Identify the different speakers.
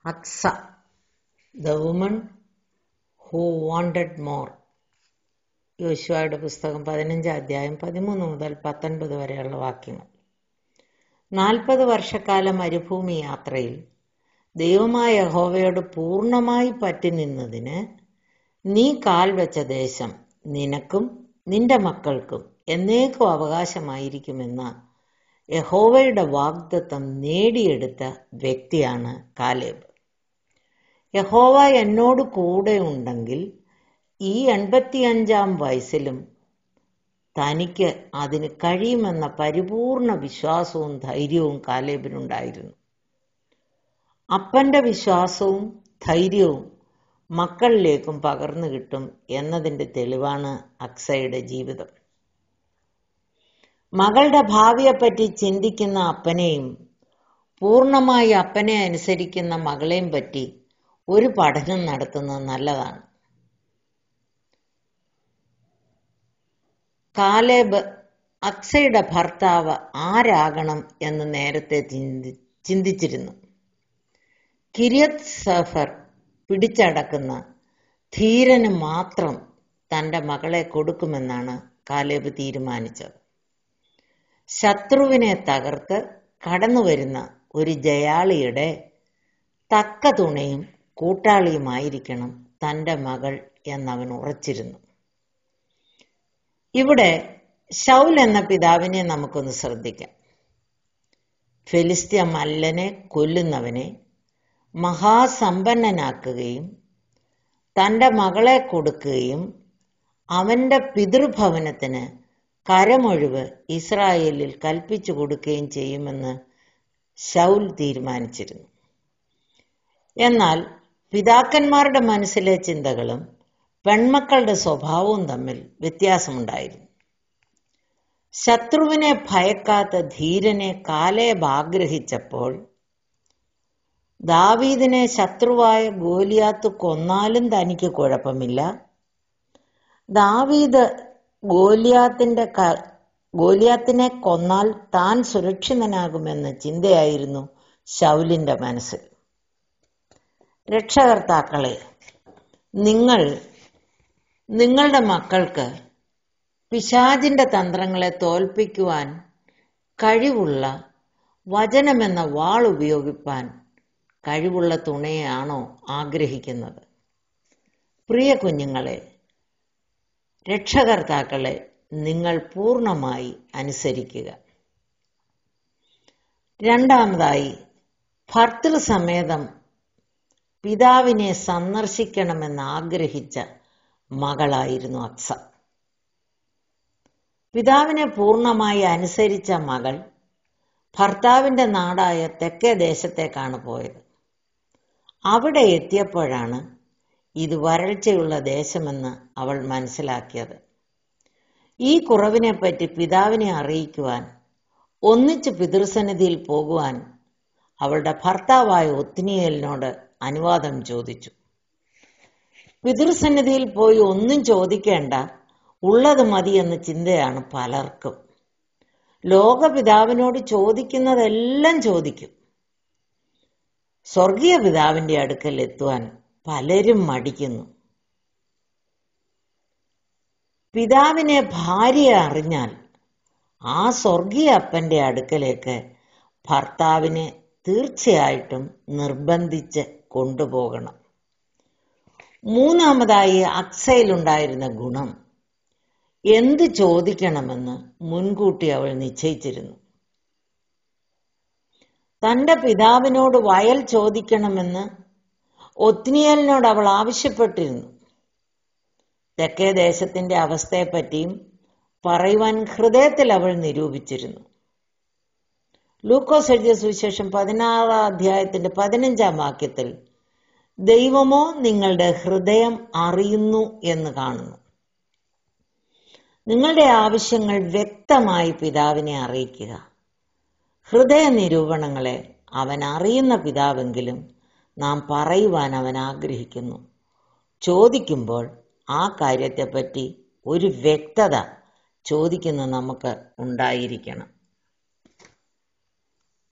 Speaker 1: Aqsa the woman who wanted more യോശുവയുടെ പുസ്തകം പതിനഞ്ചാം അധ്യായം പതിമൂന്ന് മുതൽ പത്തൊൻപത് വരെയുള്ള വാക്യങ്ങൾ നാൽപ്പത് വർഷക്കാല മരുഭൂമി യാത്രയിൽ ദൈവമായ യഹോവയോട് പൂർണ്ണമായി പറ്റി നിന്നതിന് നീ കാൽ വെച്ച ദേശം നിനക്കും നിന്റെ മക്കൾക്കും എന്നേക്കും അവകാശമായിരിക്കുമെന്ന യഹോവയുടെ വാഗ്ദത്തം നേടിയെടുത്ത വ്യക്തിയാണ് കാലേബ് യഹോവ എന്നോട് കൂടെ ഉണ്ടെങ്കിൽ ഈ എൺപത്തിയഞ്ചാം വയസ്സിലും തനിക്ക് അതിന് കഴിയുമെന്ന പരിപൂർണ വിശ്വാസവും ധൈര്യവും കാലേബിനുണ്ടായിരുന്നു അപ്പന്റെ വിശ്വാസവും ധൈര്യവും മക്കളിലേക്കും പകർന്നു കിട്ടും എന്നതിന്റെ തെളിവാണ് അക്സയുടെ ജീവിതം മകളുടെ ഭാവിയെപ്പറ്റി ചിന്തിക്കുന്ന അപ്പനെയും പൂർണ്ണമായി അപ്പനെ അനുസരിക്കുന്ന മകളെയും പറ്റി ഒരു പഠനം നടത്തുന്നത് നല്ലതാണ് കാലേബ് അക്സയുടെ ഭർത്താവ് ആരാകണം എന്ന് നേരത്തെ ചിന്തി ചിന്തിച്ചിരുന്നു കിരിയത് സഫർ പിടിച്ചടക്കുന്ന ധീരന് മാത്രം തന്റെ മകളെ കൊടുക്കുമെന്നാണ് കാലേബ് തീരുമാനിച്ചത് ശത്രുവിനെ തകർത്ത് കടന്നുവരുന്ന ഒരു ജയാളിയുടെ തക്ക തുണയും കൂട്ടാളിയുമായിരിക്കണം തന്റെ മകൾ എന്നവൻ ഉറച്ചിരുന്നു ഇവിടെ ഷൗൽ എന്ന പിതാവിനെ നമുക്കൊന്ന് ശ്രദ്ധിക്കാം ഫെലിസ്ത്യ മല്ലനെ കൊല്ലുന്നവനെ മഹാസമ്പന്നനാക്കുകയും തന്റെ മകളെ കൊടുക്കുകയും അവന്റെ പിതൃഭവനത്തിന് കരമൊഴിവ് ഇസ്രായേലിൽ കൽപ്പിച്ചു കൊടുക്കുകയും ചെയ്യുമെന്ന് ഷൗൽ തീരുമാനിച്ചിരുന്നു എന്നാൽ പിതാക്കന്മാരുടെ മനസ്സിലെ ചിന്തകളും പെൺമക്കളുടെ സ്വഭാവവും തമ്മിൽ വ്യത്യാസമുണ്ടായിരുന്നു ശത്രുവിനെ ഭയക്കാത്ത ധീരനെ കാലേബ് ആഗ്രഹിച്ചപ്പോൾ ദാവീദിനെ ശത്രുവായ ഗോലിയാത്ത് കൊന്നാലും തനിക്ക് കുഴപ്പമില്ല ദാവീദ് ഗോലിയാത്തിന്റെ ഗോലിയാത്തിനെ കൊന്നാൽ താൻ സുരക്ഷിതനാകുമെന്ന ചിന്തയായിരുന്നു ശൗലിന്റെ മനസ്സിൽ രക്ഷകർത്താക്കളെ നിങ്ങൾ നിങ്ങളുടെ മക്കൾക്ക് പിശാചിന്റെ തന്ത്രങ്ങളെ തോൽപ്പിക്കുവാൻ കഴിവുള്ള വചനമെന്ന വാൾ ഉപയോഗിപ്പാൻ കഴിവുള്ള തുണയെയാണോ ആഗ്രഹിക്കുന്നത് പ്രിയ കുഞ്ഞുങ്ങളെ രക്ഷകർത്താക്കളെ നിങ്ങൾ പൂർണ്ണമായി അനുസരിക്കുക രണ്ടാമതായി ഭർത്തൃസമേതം പിതാവിനെ സന്ദർശിക്കണമെന്ന് ആഗ്രഹിച്ച മകളായിരുന്നു അക്സ പിതാവിനെ പൂർണ്ണമായി അനുസരിച്ച മകൾ ഭർത്താവിന്റെ നാടായ തെക്കേ ദേശത്തേക്കാണ് പോയത് അവിടെ എത്തിയപ്പോഴാണ് ഇത് വരൾച്ചയുള്ള ദേശമെന്ന് അവൾ മനസ്സിലാക്കിയത് ഈ കുറവിനെപ്പറ്റി പിതാവിനെ അറിയിക്കുവാൻ ഒന്നിച്ച് പിതൃസന്നിധിയിൽ പോകുവാൻ അവളുടെ ഭർത്താവായ ഒത്തിനിയലിനോട് അനുവാദം ചോദിച്ചു പിതൃസന്നിധിയിൽ പോയി ഒന്നും ചോദിക്കേണ്ട ഉള്ളത് മതി എന്ന ചിന്തയാണ് പലർക്കും ലോകപിതാവിനോട് ചോദിക്കുന്നതെല്ലാം ചോദിക്കും സ്വർഗീയ പിതാവിന്റെ അടുക്കൽ എത്തുവാൻ പലരും മടിക്കുന്നു പിതാവിനെ ഭാര്യയെ അറിഞ്ഞാൽ ആ സ്വർഗീയ അപ്പന്റെ അടുക്കലേക്ക് ഭർത്താവിനെ തീർച്ചയായിട്ടും നിർബന്ധിച്ച് കൊണ്ടുപോകണം മൂന്നാമതായി അക്സയിലുണ്ടായിരുന്ന ഗുണം എന്ത് ചോദിക്കണമെന്ന് മുൻകൂട്ടി അവൾ നിശ്ചയിച്ചിരുന്നു തന്റെ പിതാവിനോട് വയൽ ചോദിക്കണമെന്ന് ഒത്നിയലിനോട് അവൾ ആവശ്യപ്പെട്ടിരുന്നു തെക്കേ ദേശത്തിന്റെ അവസ്ഥയെപ്പറ്റിയും പറയുവാൻ ഹൃദയത്തിൽ അവൾ നിരൂപിച്ചിരുന്നു ലൂക്കോസ് എഴുതിയ സുവിശേഷം പതിനാറാം അധ്യായത്തിന്റെ പതിനഞ്ചാം വാക്യത്തിൽ ദൈവമോ നിങ്ങളുടെ ഹൃദയം അറിയുന്നു എന്ന് കാണുന്നു നിങ്ങളുടെ ആവശ്യങ്ങൾ വ്യക്തമായി പിതാവിനെ അറിയിക്കുക ഹൃദയ നിരൂപണങ്ങളെ അവൻ അറിയുന്ന പിതാവെങ്കിലും നാം പറയുവാൻ അവൻ ആഗ്രഹിക്കുന്നു ചോദിക്കുമ്പോൾ ആ കാര്യത്തെപ്പറ്റി ഒരു വ്യക്തത ചോദിക്കുന്ന നമുക്ക് ഉണ്ടായിരിക്കണം